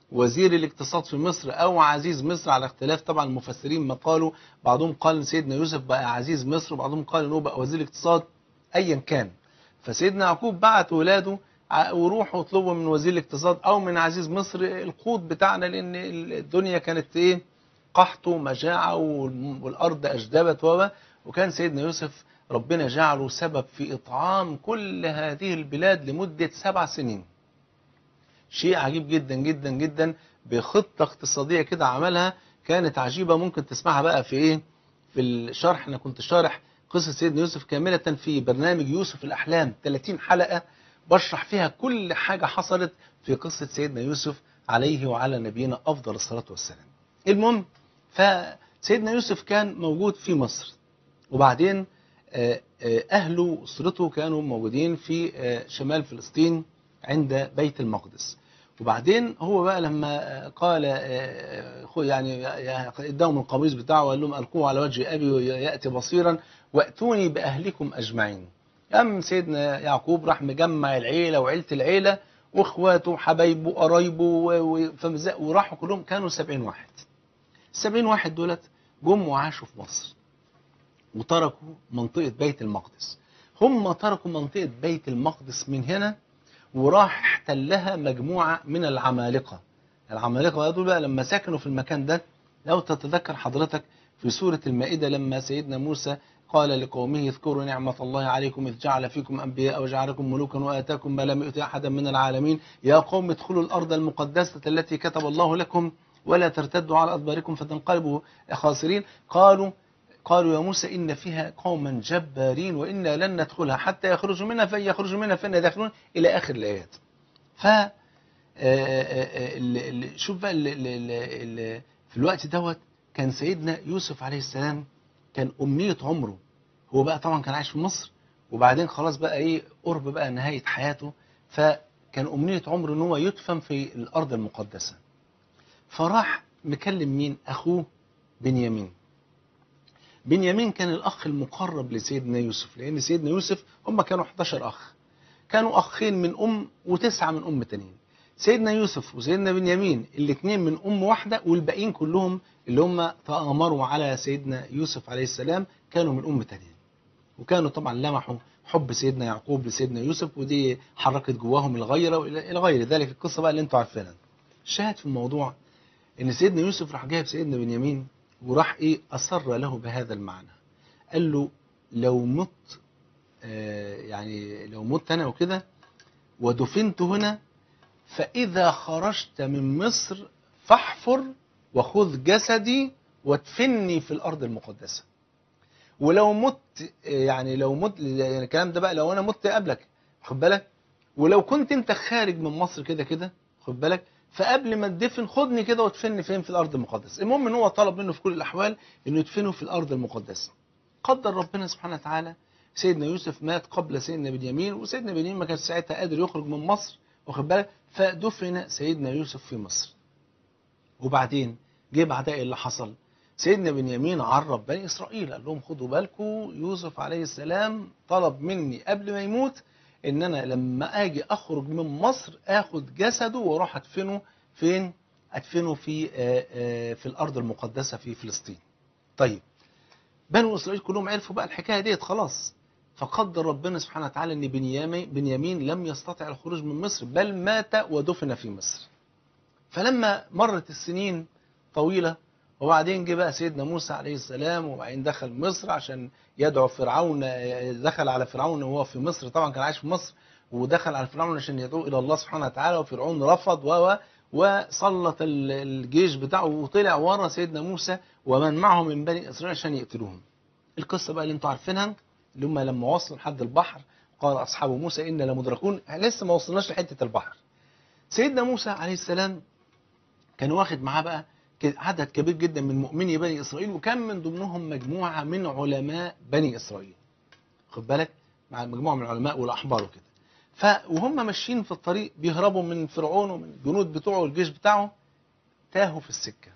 وزير الاقتصاد في مصر او عزيز مصر على اختلاف طبعا المفسرين ما قالوا بعضهم قال إن سيدنا يوسف بقى عزيز مصر وبعضهم قال انه بقى وزير الاقتصاد ايا كان فسيدنا يعقوب بعت ولاده ع- وروحوا اطلبوا من وزير الاقتصاد او من عزيز مصر القوت بتاعنا لان الدنيا كانت ايه قحط ومجاعه والم- والارض اجدبت و وكان سيدنا يوسف ربنا جعله سبب في اطعام كل هذه البلاد لمده سبع سنين شيء عجيب جدا جدا جدا بخطة اقتصادية كده عملها كانت عجيبة ممكن تسمعها بقى في ايه في الشرح انا كنت شارح قصة سيدنا يوسف كاملة في برنامج يوسف الأحلام 30 حلقة بشرح فيها كل حاجة حصلت في قصة سيدنا يوسف عليه وعلى نبينا أفضل الصلاة والسلام المهم فسيدنا يوسف كان موجود في مصر وبعدين آه، آه، أهله وأسرته كانوا موجودين في آه، شمال فلسطين عند بيت المقدس وبعدين هو بقى لما قال آه، خو- يعني اداهم القميص بتاعه وقال لهم القوه على وجه ابي وياتي بصيرا واتوني باهلكم اجمعين. قام سيدنا يعقوب راح مجمع العيله وعيله العيله واخواته وحبايبه وقرايبه و- و- فمز- وراحوا كلهم كانوا 70 واحد. ال 70 واحد دولت جم وعاشوا في مصر وتركوا منطقه بيت المقدس. هم تركوا منطقه بيت المقدس من هنا وراح احتلها مجموعة من العمالقة العمالقة دول بقى لما سكنوا في المكان ده لو تتذكر حضرتك في سورة المائدة لما سيدنا موسى قال لقومه اذكروا نعمة الله عليكم إذ جعل فيكم أنبياء وجعلكم ملوكا وآتاكم ما لم يؤت أحدا من العالمين يا قوم ادخلوا الأرض المقدسة التي كتب الله لكم ولا ترتدوا على أدباركم فتنقلبوا خاسرين قالوا قالوا يا موسى إن فيها قوما جبارين وإنا لن ندخلها حتى يخرجوا منها فإن يخرجوا منها فإنا داخلون إلى آخر الآيات ف آه، آه، ال- ال- شوف بقى ال- ال- ال- ال- في الوقت دوت كان سيدنا يوسف عليه السلام كان أمنية عمره هو بقى طبعا كان عايش في مصر وبعدين خلاص بقى ايه قرب بقى نهاية حياته فكان أمنية عمره ان هو يدفن في الأرض المقدسة فراح مكلم مين أخوه بنيامين بنيامين كان الأخ المقرب لسيدنا يوسف لأن سيدنا يوسف هم كانوا 11 أخ كانوا أخين من أم وتسعة من أم تانيين سيدنا يوسف وسيدنا بنيامين الاثنين من أم واحدة والباقيين كلهم اللي هم تآمروا على سيدنا يوسف عليه السلام كانوا من أم تانيين وكانوا طبعا لمحوا حب سيدنا يعقوب لسيدنا يوسف ودي حركت جواهم الغيرة وإلى إلى غير ذلك القصة بقى اللي انتوا عارفينها الشاهد في الموضوع ان سيدنا يوسف راح جايب سيدنا بنيامين وراح ايه اصر له بهذا المعنى قال له لو مت آه يعني لو مت انا وكده ودفنت هنا فاذا خرجت من مصر فاحفر وخذ جسدي وادفني في الارض المقدسه ولو مت آه، يعني لو مت يعني الكلام ده بقى لو انا مت قبلك خد بالك ولو كنت انت خارج من مصر كده كده خد بالك فقبل ما تدفن خدني كده وادفني فين في الارض المقدسه المهم ان هو طلب منه في كل الاحوال انه يدفنه في الارض المقدسه قدر ربنا سبحانه وتعالى سيدنا يوسف مات قبل سيدنا بنيامين وسيدنا بنيامين ما كانش ساعتها قادر يخرج من مصر واخد بالك فدفن سيدنا يوسف في مصر وبعدين جه بعدها ايه اللي حصل سيدنا بنيامين عرب بني اسرائيل قال لهم خدوا بالكم يوسف عليه السلام طلب مني قبل ما يموت ان انا لما اجي اخرج من مصر اخد جسده واروح ادفنه فين ادفنه في آه، آه، في الارض المقدسه في فلسطين طيب بنو اسرائيل كلهم عرفوا بقى الحكايه ديت خلاص فقدر ربنا سبحانه وتعالى ان بنيامين بنيامين لم يستطع الخروج من مصر بل مات ودفن في مصر فلما مرت السنين طويله وبعدين جه بقى سيدنا موسى عليه السلام وبعدين دخل مصر عشان يدعو فرعون دخل على فرعون وهو في مصر طبعا كان عايش في مصر ودخل على فرعون عشان يدعو الى الله سبحانه وتعالى وفرعون رفض و وسلط ال- الجيش بتاعه وطلع ورا سيدنا موسى ومن معه من بني اسرائيل عشان يقتلوهم. القصه بقى اللي انتوا عارفينها اللي هم لما وصلوا لحد البحر قال اصحاب موسى انا لمدركون لسه ما وصلناش لحته البحر. سيدنا موسى عليه السلام كان واخد معاه بقى ك- عدد كبير جدا من مؤمني بني اسرائيل وكان من ضمنهم مجموعه من علماء بني اسرائيل. خد بالك مع مجموعه من العلماء والاحبار وكده. ف وهم ماشيين في الطريق بيهربوا من فرعون ومن الجنود بتوعه والجيش بتاعه تاهوا في السكه.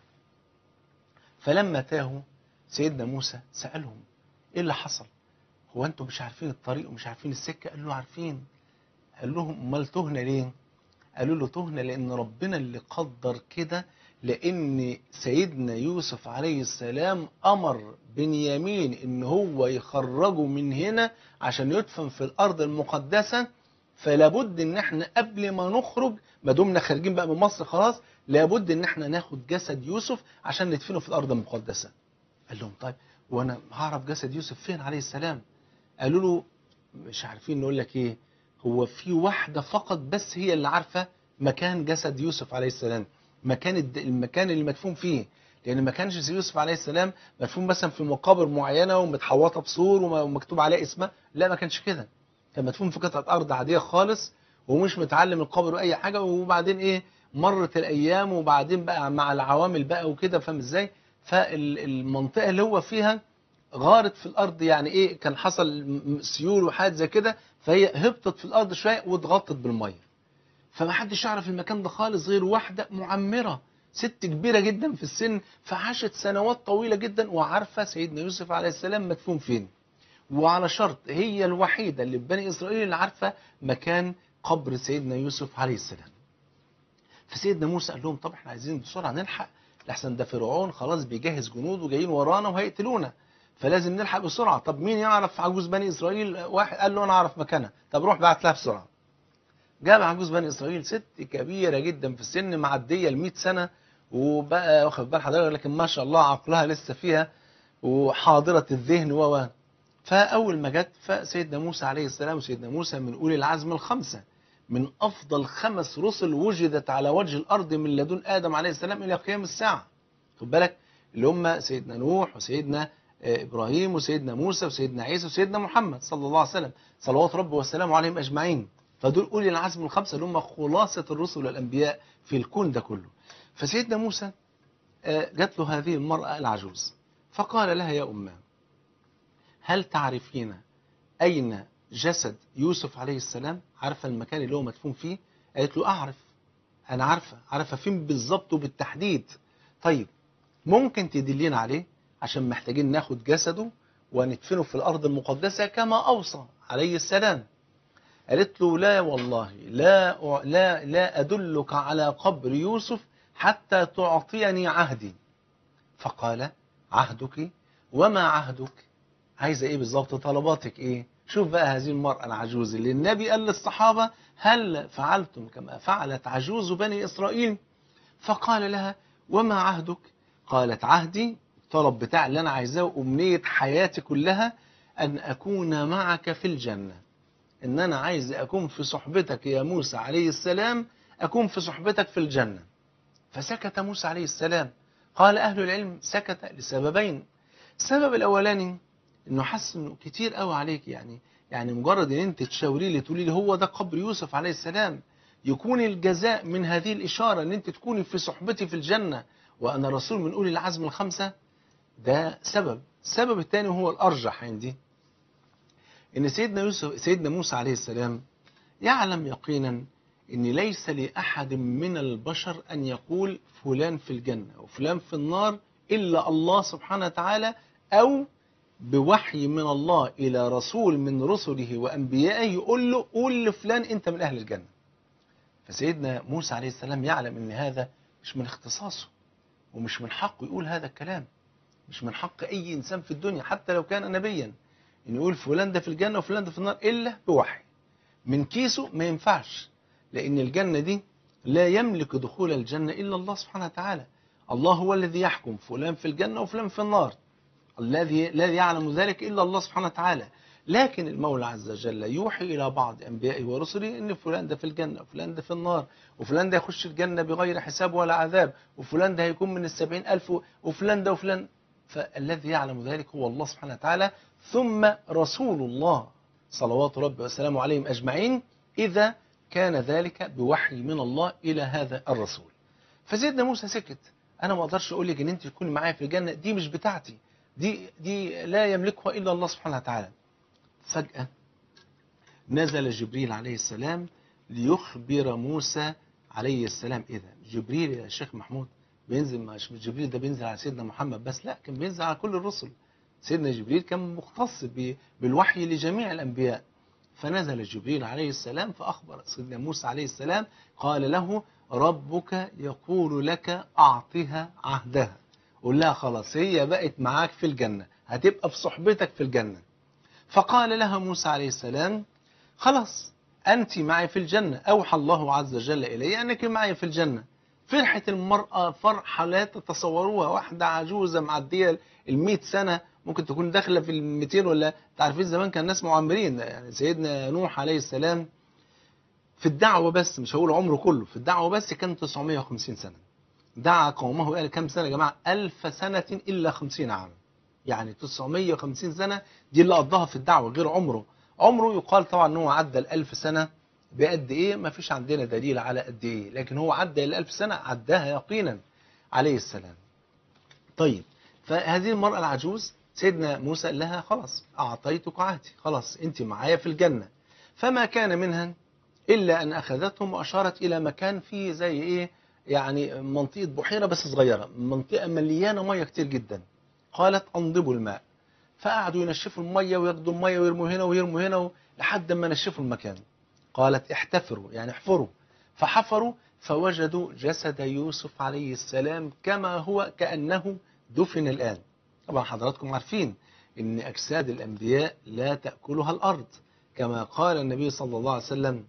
فلما تاهوا سيدنا موسى سالهم ايه اللي حصل؟ هو انتم مش عارفين الطريق ومش عارفين السكه؟ قالوا له عارفين. قال لهم امال تهنا ليه؟ قالوا له تهنا لأن ربنا اللي قدر كده لأن سيدنا يوسف عليه السلام أمر بنيامين إن هو يخرجه من هنا عشان يدفن في الأرض المقدسة فلابد إن احنا قبل ما نخرج ما دمنا خارجين بقى من مصر خلاص لابد إن احنا ناخد جسد يوسف عشان ندفنه في الأرض المقدسة قال لهم طيب وأنا هعرف جسد يوسف فين عليه السلام قالوا له مش عارفين نقول لك إيه هو في واحدة فقط بس هي اللي عارفة مكان جسد يوسف عليه السلام مكان الد- المكان اللي مدفون فيه لان ما كانش يوسف عليه السلام مدفون مثلا في مقابر معينه ومتحوطه بسور وم- ومكتوب عليها اسمه لا ما كانش كده كان مدفون في قطعه ارض عاديه خالص ومش متعلم القبر واي حاجه وبعدين ايه مرت الايام وبعدين بقى مع العوامل بقى وكده فاهم ازاي فالمنطقه اللي هو فيها غارت في الارض يعني ايه كان حصل م- سيول وحاجات زي كده فهي هبطت في الارض شويه واتغطت بالميه فما حدش يعرف المكان ده خالص غير واحدة معمرة ست كبيرة جدا في السن فعاشت سنوات طويلة جدا وعارفة سيدنا يوسف عليه السلام مدفون فين وعلى شرط هي الوحيدة اللي في بني إسرائيل اللي عارفة مكان قبر سيدنا يوسف عليه السلام فسيدنا موسى قال لهم طب احنا عايزين بسرعة نلحق لحسن ده فرعون خلاص بيجهز جنود وجايين ورانا وهيقتلونا فلازم نلحق بسرعة طب مين يعرف عجوز بني إسرائيل واحد قال له أنا أعرف مكانها طب روح بعت لها بسرعة جاب عجوز بني اسرائيل ست كبيره جدا في السن معديه ال 100 سنه وبقى واخد بال حضرتك لكن ما شاء الله عقلها لسه فيها وحاضره الذهن و و. فاول ما جت فسيدنا موسى عليه السلام وسيدنا موسى من اولي العزم الخمسه من افضل خمس رسل وجدت على وجه الارض من لدن ادم عليه السلام الى قيام الساعه خد بالك اللي هم سيدنا نوح وسيدنا آه، ابراهيم وسيدنا موسى وسيدنا عيسى وسيدنا محمد صلى الله عليه وسلم صلوات ربي وسلامه عليهم اجمعين فدول اولي العزم الخمسه اللي هم خلاصه الرسل والانبياء في الكون ده كله فسيدنا موسى آه، جات له هذه المراه العجوز فقال لها يا اماه هل تعرفين اين جسد يوسف عليه السلام عارفه المكان اللي هو مدفون فيه قالت له اعرف انا عارفه عارفه فين بالظبط وبالتحديد طيب ممكن تدلينا عليه عشان محتاجين ناخد جسده وندفنه في الارض المقدسه كما اوصى عليه السلام قالت له لا والله لا لا لا ادلك على قبر يوسف حتى تعطيني عهدي فقال عهدك وما عهدك عايزه ايه بالظبط طلباتك ايه شوف بقى هذه المرأة العجوز اللي النبي قال للصحابة هل فعلتم كما فعلت عجوز بني إسرائيل فقال لها وما عهدك قالت عهدي الطلب بتاع اللي أنا عايزاه وأمنية حياتي كلها أن أكون معك في الجنة إن أنا عايز أكون في صحبتك يا موسى عليه السلام أكون في صحبتك في الجنة فسكت موسى عليه السلام قال أهل العلم سكت لسببين السبب الأولاني إنه حس إنه كتير قوي عليك يعني يعني مجرد إن أنت تشاوري لي تقولي لي هو ده قبر يوسف عليه السلام يكون الجزاء من هذه الإشارة إن أنت تكوني في صحبتي في الجنة وأنا رسول من أولي العزم الخمسة ده سبب السبب الثاني هو الأرجح عندي إن سيدنا يوسف سيدنا موسى عليه السلام يعلم يقينا إن ليس لأحد من البشر أن يقول فلان في الجنة وفلان في النار إلا الله سبحانه وتعالى أو بوحي من الله إلى رسول من رسله وأنبيائه يقول له قول لفلان أنت من أهل الجنة فسيدنا موسى عليه السلام يعلم أن هذا مش من اختصاصه ومش من حقه يقول هذا الكلام مش من حق أي إنسان في الدنيا حتى لو كان نبيا إن يقول فلان ده في الجنة وفلان ده في النار إلا بوحي من كيسه ما ينفعش لأن الجنة دي لا يملك دخول الجنة إلا الله سبحانه وتعالى الله هو الذي يحكم فلان في الجنة وفلان في النار الذي لا يعلم ذلك إلا الله سبحانه وتعالى لكن المولى عز وجل يوحي إلى بعض أنبيائه ورسله إن فلان ده في الجنة وفلان ده في النار وفلان ده يخش الجنة بغير حساب ولا عذاب وفلان ده هيكون من السبعين ألف وفلان ده وفلان فالذي يعلم ذلك هو الله سبحانه وتعالى ثم رسول الله صلوات ربي وسلامه عليهم أجمعين إذا كان ذلك بوحي من الله إلى هذا الرسول فسيدنا موسى سكت أنا ما أقدرش أقول لك إن أنت تكوني معايا في الجنة دي مش بتاعتي دي دي لا يملكها إلا الله سبحانه وتعالى فجأة نزل جبريل عليه السلام ليخبر موسى عليه السلام إيه ده جبريل يا شيخ محمود بينزل مش جبريل ده بينزل على سيدنا محمد بس لا كان بينزل على كل الرسل سيدنا جبريل كان مختص ب- بالوحي لجميع الأنبياء فنزل جبريل عليه السلام فأخبر سيدنا موسى عليه السلام قال له ربك يقول لك أعطها عهدها قول لها خلاص هي بقت معاك في الجنة هتبقى في صحبتك في الجنة فقال لها موسى عليه السلام خلاص أنت معي في الجنة أوحى الله عز وجل إلي أنك معي في الجنة فرحة المرأة فرحة لا تتصوروها واحدة عجوزة معدية المئة سنة ممكن تكون داخلة في المئتين ولا تعرفين زمان كان الناس معمرين يعني سيدنا نوح عليه السلام في الدعوة بس مش هقول عمره كله في الدعوة بس كان 950 سنة دعا قومه قال كم سنة يا جماعة ألف سنة إلا خمسين عاما يعني 950 سنة دي اللي قضاها في الدعوة غير عمره عمره يقال طبعا ان هو عدى الألف سنة بقد ايه ما فيش عندنا دليل على قد ايه لكن هو عدى الألف سنة عداها يقينا عليه السلام طيب فهذه المرأة العجوز سيدنا موسى قال لها خلاص أعطيتك عهدي خلاص أنت معايا في الجنة فما كان منها إلا أن أخذتهم وأشارت إلى مكان فيه زي إيه يعني منطقة بحيرة بس صغيرة منطقة مليانة مية كتير جدا قالت أنضبوا الماء فقعدوا ينشفوا المية وياخدوا المية ويرموا هنا ويرموا هنا لحد ما نشفوا المكان قالت احتفروا يعني احفروا فحفروا فوجدوا جسد يوسف عليه السلام كما هو كأنه دفن الآن طبعا حضراتكم عارفين ان أجساد الأنبياء لا تأكلها الأرض كما قال النبي صلى الله عليه وسلم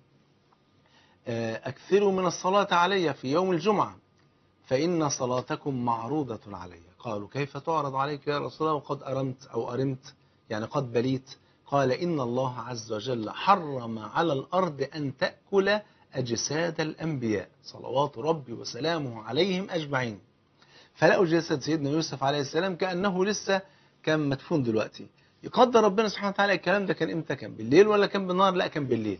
أكثروا من الصلاة علي في يوم الجمعة فإن صلاتكم معروضة علي قالوا كيف تعرض عليك يا رسول الله وقد أرمت أو أرمت يعني قد بليت قال إن الله عز وجل حرم على الأرض أن تأكل أجساد الأنبياء صلوات ربي وسلامه عليهم أجمعين فلقوا جسد سيدنا يوسف عليه السلام كأنه لسه كان مدفون دلوقتي يقدر ربنا سبحانه وتعالى الكلام ده كان امتى كان بالليل ولا كان بالنهار لا كان بالليل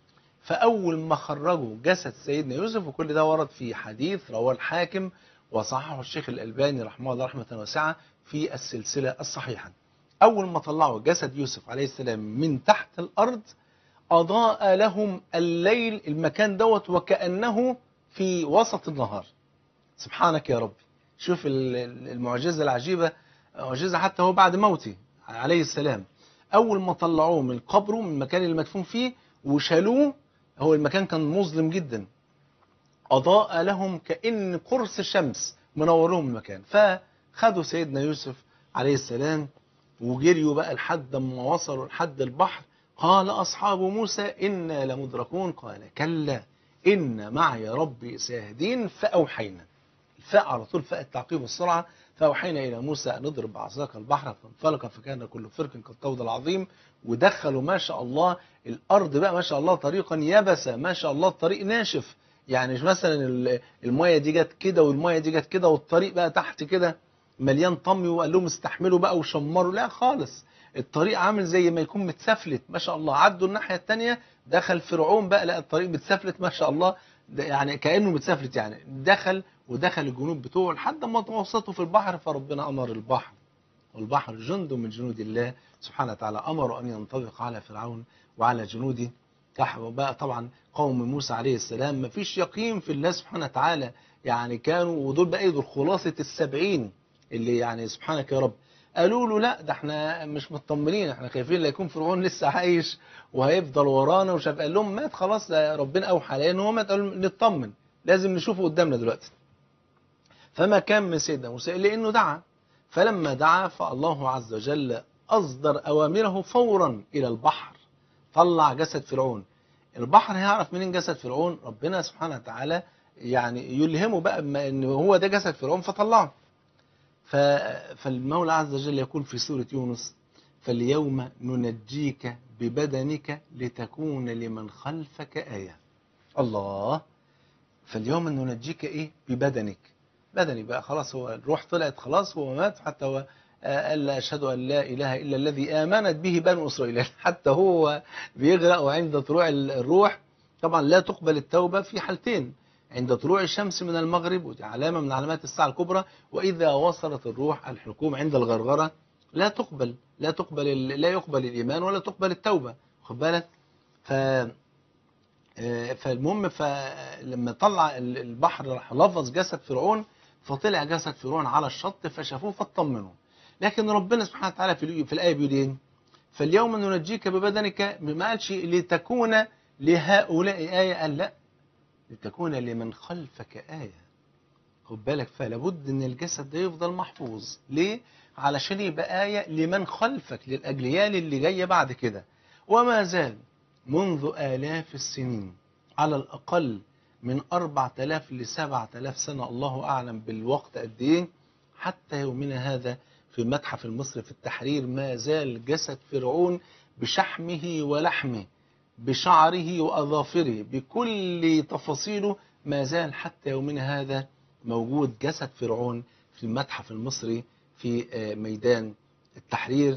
فأول ما خرجوا جسد سيدنا يوسف وكل ده ورد في حديث رواه الحاكم وصححه الشيخ الألباني رحمه الله رحمة واسعة في السلسلة الصحيحة أول ما طلعوا جسد يوسف عليه السلام من تحت الأرض أضاء لهم الليل المكان دوت وكأنه في وسط النهار سبحانك يا ربي شوف المعجزة العجيبة معجزة حتى هو بعد موته عليه السلام أول ما طلعوه من قبره من المكان اللي مدفون فيه وشالوه هو المكان كان مظلم جدا أضاء لهم كأن قرص الشمس منور لهم المكان فخدوا سيدنا يوسف عليه السلام وجريوا بقى لحد ما وصلوا لحد البحر قال أصحاب موسى إنا لمدركون قال كلا إن معي ربي سيهدين فأوحينا الفاء على طول فاء التعقيب والسرعة فأوحينا إلى موسى أن نضرب بعصاك البحر فانفلق فكان كل فرق كالطود العظيم ودخلوا ما شاء الله الأرض بقى ما شاء الله طريقا يبسا ما شاء الله الطريق ناشف يعني مش مثلا المية دي جت كده والمية دي جت كده والطريق بقى تحت كده مليان طمي وقال لهم استحملوا بقى وشمروا لا خالص الطريق عامل زي ما يكون متسفلت ما شاء الله عدوا الناحية التانية دخل فرعون بقى لا الطريق متسفلت ما شاء الله يعني كأنه متسفلت يعني دخل ودخل الجنود بتوعه لحد ما توسطوا في البحر فربنا أمر البحر والبحر جند من جنود الله سبحانه وتعالى أمر أن ينطبق على فرعون وعلى جنوده بقى طبعا قوم موسى عليه السلام ما فيش يقين في الله سبحانه وتعالى يعني كانوا ودول بقى دول خلاصة السبعين اللي يعني سبحانك يا رب قالوا له لا ده احنا مش مطمنين احنا خايفين لا يكون فرعون لسه عايش وهيفضل ورانا وشاف قال لهم مات خلاص ده ربنا اوحى لان هو مات قالوا نطمن لازم نشوفه قدامنا دلوقتي فما كان من سيدنا موسى الا انه دعا فلما دعا فالله عز وجل اصدر اوامره فورا الى البحر طلع جسد فرعون البحر هيعرف منين جسد فرعون ربنا سبحانه وتعالى يعني يلهمه بقى بما ان هو ده جسد فرعون فطلعه فالمولى عز وجل يقول في سورة يونس فاليوم ننجيك ببدنك لتكون لمن خلفك آية الله فاليوم ننجيك ايه ببدنك بدني بقى خلاص هو الروح طلعت خلاص هو مات حتى هو قال أشهد أن لا إله إلا الذي آمنت به بنو إسرائيل حتى هو بيغرق وعند طلوع الروح طبعا لا تقبل التوبة في حالتين عند طلوع الشمس من المغرب ودي علامة من علامات الساعة الكبرى وإذا وصلت الروح الحكوم عند الغرغرة لا تقبل لا تقبل لا يقبل الإيمان ولا تقبل التوبة خد بالك ف فالمهم فلما طلع البحر راح لفظ جسد فرعون فطلع جسد فرعون على الشط فشافوه فاطمنوا لكن ربنا سبحانه وتعالى في, في الآية بيقول ايه فاليوم ننجيك ببدنك ما قالش لتكون لهؤلاء آية قال لا لتكون لمن خلفك آية خد بالك فلابد ان الجسد ده يفضل محفوظ ليه علشان يبقى آية لمن خلفك للأجيال اللي جاية بعد كده وما زال منذ آلاف السنين على الأقل من 4000 ل 7000 سنة الله أعلم بالوقت قد إيه حتى يومنا هذا في المتحف المصري في التحرير ما زال جسد فرعون بشحمه ولحمه بشعره وأظافره بكل تفاصيله ما زال حتى يومنا هذا موجود جسد فرعون في المتحف المصري في ميدان التحرير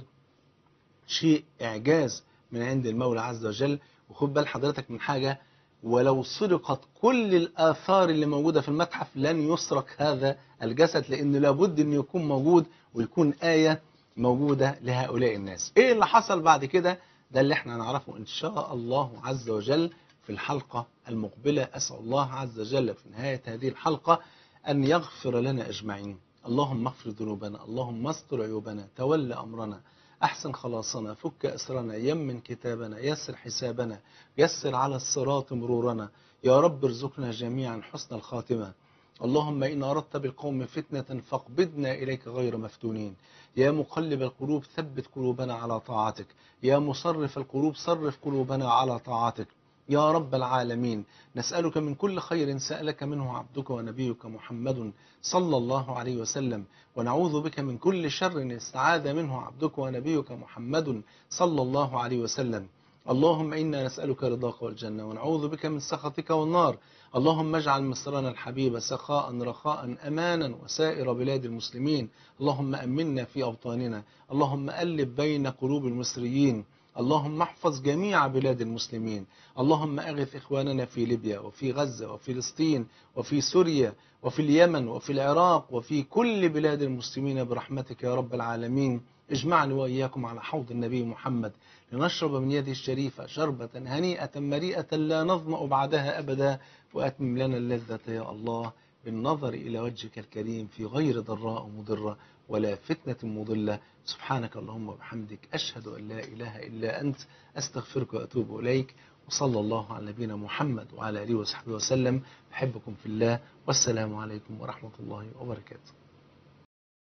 شيء إعجاز من عند المولى عز وجل وخد بال حضرتك من حاجة ولو سرقت كل الآثار اللي موجودة في المتحف لن يسرق هذا الجسد لأنه لابد أنه يكون موجود ويكون آية موجودة لهؤلاء الناس إيه اللي حصل بعد كده ده اللي احنا نعرفه إن شاء الله عز وجل في الحلقة المقبلة أسأل الله عز وجل في نهاية هذه الحلقة أن يغفر لنا أجمعين اللهم اغفر ذنوبنا اللهم استر عيوبنا تول أمرنا أحسن خلاصنا فك أسرنا يمن كتابنا يسر حسابنا يسر على الصراط مرورنا يا رب ارزقنا جميعا حسن الخاتمة اللهم إن أردت بالقوم فتنة فاقبضنا إليك غير مفتونين يا مقلب القلوب ثبت قلوبنا على طاعتك يا مصرف القلوب صرف قلوبنا على طاعتك يا رب العالمين نسألك من كل خير سألك منه عبدك ونبيك محمد صلى الله عليه وسلم ونعوذ بك من كل شر استعاذ منه عبدك ونبيك محمد صلى الله عليه وسلم اللهم إنا نسألك رضاك والجنة ونعوذ بك من سخطك والنار اللهم اجعل مصرنا الحبيب سخاء رخاء أمانا وسائر بلاد المسلمين اللهم أمنا في أوطاننا اللهم ألب بين قلوب المصريين اللهم احفظ جميع بلاد المسلمين اللهم أغث إخواننا في ليبيا وفي غزة وفلسطين وفي سوريا وفي اليمن وفي العراق وفي كل بلاد المسلمين برحمتك يا رب العالمين اجمعني وإياكم على حوض النبي محمد لنشرب من يده الشريفة شربة هنيئة مريئة لا نظمأ بعدها أبدا وأتمم لنا اللذة يا الله بالنظر إلى وجهك الكريم في غير ضراء مضرة ولا فتنة مضلة سبحانك اللهم وبحمدك أشهد أن لا إله إلا أنت أستغفرك وأتوب إليك وصلى الله على نبينا محمد وعلى آله وصحبه وسلم أحبكم في الله والسلام عليكم ورحمة الله وبركاته